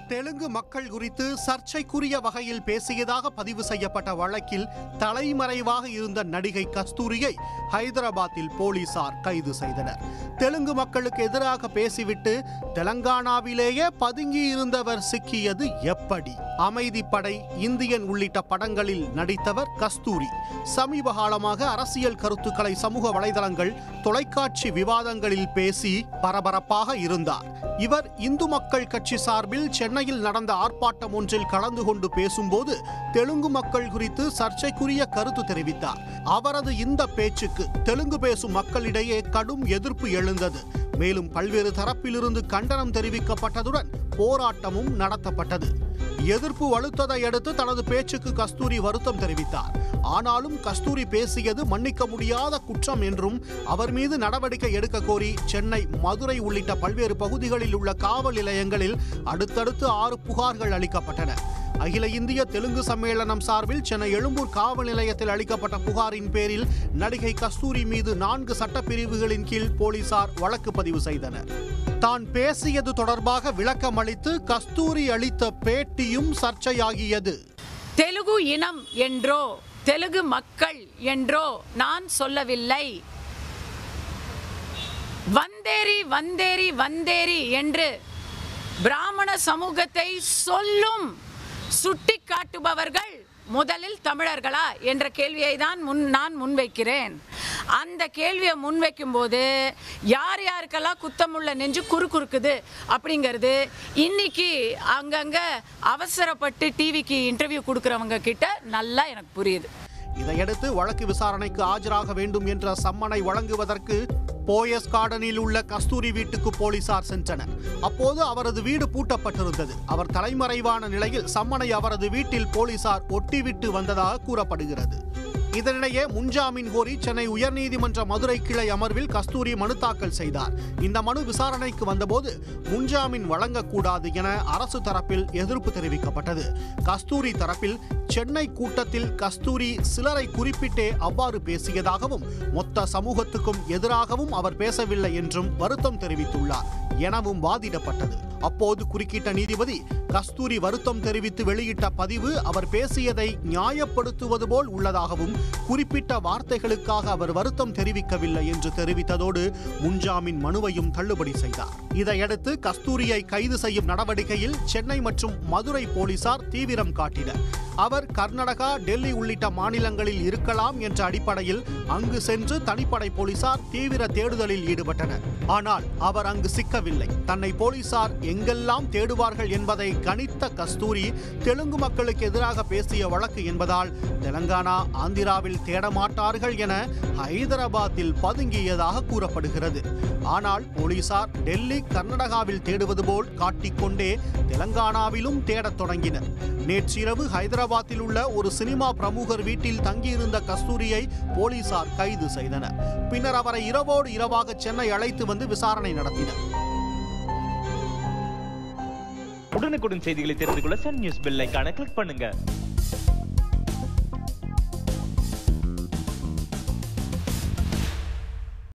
தெலுங்கு மக்கள் குறித்து சர்ச்சைக்குரிய வகையில் பேசியதாக பதிவு செய்யப்பட்ட வழக்கில் தலைமறைவாக இருந்த நடிகை கஸ்தூரியை ஹைதராபாத்தில் போலீசார் கைது செய்தனர் தெலுங்கு மக்களுக்கு எதிராக பேசிவிட்டு தெலங்கானாவிலேயே பதுங்கி இருந்தவர் சிக்கியது எப்படி அமைதிப்படை இந்தியன் உள்ளிட்ட படங்களில் நடித்தவர் கஸ்தூரி சமீப காலமாக அரசியல் கருத்துக்களை சமூக வலைதளங்கள் தொலைக்காட்சி விவாதங்களில் பேசி பரபரப்பாக இருந்தார் இவர் இந்து மக்கள் கட்சி சார்பில் சென்னையில் நடந்த ஆர்ப்பாட்டம் ஒன்றில் கலந்து கொண்டு பேசும்போது தெலுங்கு மக்கள் குறித்து சர்ச்சைக்குரிய கருத்து தெரிவித்தார் அவரது இந்த பேச்சுக்கு தெலுங்கு பேசும் மக்களிடையே கடும் எதிர்ப்பு எழுந்தது மேலும் பல்வேறு தரப்பிலிருந்து கண்டனம் தெரிவிக்கப்பட்டதுடன் போராட்டமும் நடத்தப்பட்டது எதிர்ப்பு வலுத்ததை அடுத்து தனது பேச்சுக்கு கஸ்தூரி வருத்தம் தெரிவித்தார் ஆனாலும் கஸ்தூரி பேசியது மன்னிக்க முடியாத குற்றம் என்றும் அவர் மீது நடவடிக்கை எடுக்க கோரி சென்னை மதுரை உள்ளிட்ட பல்வேறு பகுதிகளில் உள்ள காவல் நிலையங்களில் அடுத்தடுத்து ஆறு புகார்கள் அளிக்கப்பட்டன அகில இந்திய தெலுங்கு சம்மேளனம் சார்பில் சென்னை எழும்பூர் காவல் நிலையத்தில் அளிக்கப்பட்ட புகாரின் பேரில் நடிகை கஸ்தூரி மீது நான்கு சட்டப்பிரிவுகளின் கீழ் போலீசார் வழக்கு பதிவு செய்தனர் தான் பேசியது தொடர்பாக விளக்கம் அளித்து கஸ்தூரி அளித்த பேட்டியும் சர்ச்சையாகியது தெலுங்கு இனம் என்றோ தெலுங்கு மக்கள் என்றோ நான் சொல்லவில்லை வந்தேரி வந்தேரி வந்தேரி என்று பிராமண சமூகத்தை சொல்லும் சுட்டி காட்டுபவர்கள் முதலில் தமிழர்களா என்ற கேள்வியை தான் முன் நான் முன்வைக்கிறேன் அந்த கேள்வியை முன்வைக்கும் போது யார் யாருக்கெல்லாம் குத்தமுள்ள நெஞ்சு குறு குறுக்குது அப்படிங்கிறது இன்னைக்கு அங்கங்க அவசரப்பட்டு டிவிக்கு இன்டர்வியூ கொடுக்குறவங்க கிட்ட நல்லா எனக்கு புரியுது இதையடுத்து வழக்கு விசாரணைக்கு ஆஜராக வேண்டும் என்ற சம்மனை வழங்குவதற்கு போயஸ் கார்டனில் உள்ள கஸ்தூரி வீட்டுக்கு போலீசார் சென்றனர் அப்போது அவரது வீடு பூட்டப்பட்டிருந்தது அவர் தலைமறைவான நிலையில் சம்மனை அவரது வீட்டில் போலீசார் ஒட்டிவிட்டு வந்ததாக கூறப்படுகிறது இதனிடையே முன்ஜாமீன் கோரி சென்னை உயர்நீதிமன்ற மதுரை கிளை அமர்வில் கஸ்தூரி மனு தாக்கல் செய்தார் இந்த மனு விசாரணைக்கு வந்தபோது முன்ஜாமீன் வழங்கக்கூடாது என அரசு தரப்பில் எதிர்ப்பு தெரிவிக்கப்பட்டது கஸ்தூரி தரப்பில் சென்னை கூட்டத்தில் கஸ்தூரி சிலரை குறிப்பிட்டே அவ்வாறு பேசியதாகவும் மொத்த சமூகத்துக்கும் எதிராகவும் அவர் பேசவில்லை என்றும் வருத்தம் தெரிவித்துள்ளார் எனவும் வாதிடப்பட்டது அப்போது குறுக்கிட்ட நீதிபதி கஸ்தூரி வருத்தம் தெரிவித்து வெளியிட்ட பதிவு அவர் பேசியதை நியாயப்படுத்துவது போல் உள்ளதாகவும் குறிப்பிட்ட வார்த்தைகளுக்காக அவர் வருத்தம் தெரிவிக்கவில்லை என்று தெரிவித்ததோடு முன்ஜாமீன் மனுவையும் தள்ளுபடி செய்தார் இதையடுத்து கஸ்தூரியை கைது செய்யும் நடவடிக்கையில் சென்னை மற்றும் மதுரை போலீசார் தீவிரம் காட்டினர் அவர் கர்நாடகா டெல்லி உள்ளிட்ட மாநிலங்களில் இருக்கலாம் என்ற அடிப்படையில் அங்கு சென்று தனிப்படை போலீசார் தீவிர தேடுதலில் ஈடுபட்டனர் ஆனால் அவர் அங்கு சிக்கவில்லை தன்னை போலீசார் எங்கெல்லாம் தேடுவார்கள் என்பதை கணித்த கஸ்தூரி தெலுங்கு மக்களுக்கு எதிராக பேசிய வழக்கு என்பதால் தெலங்கானா ஆந்திராவில் தேடமாட்டார்கள் என ஹைதராபாத்தில் பதுங்கியதாக கூறப்படுகிறது ஆனால் போலீசார் டெல்லி கர்நாடகாவில் தேடுவது போல் காட்டிக்கொண்டே தெலங்கானாவிலும் தேடத் தொடங்கினர் நேற்றிரவு ஹைதராபாத்தில் உள்ள ஒரு சினிமா பிரமுகர் வீட்டில் தங்கியிருந்த கஸ்தூரியை போலீசார் கைது செய்தனர் பின்னர் அவரை இரவோடு இரவாக சென்னை அழைத்து வந்து விசாரணை நடத்தினர் உடனுக்குடன் செய்திகளை தெரிந்து கொள்ள சன் நியூஸ் பெல் ஐகானை கிளிக் பண்ணுங்க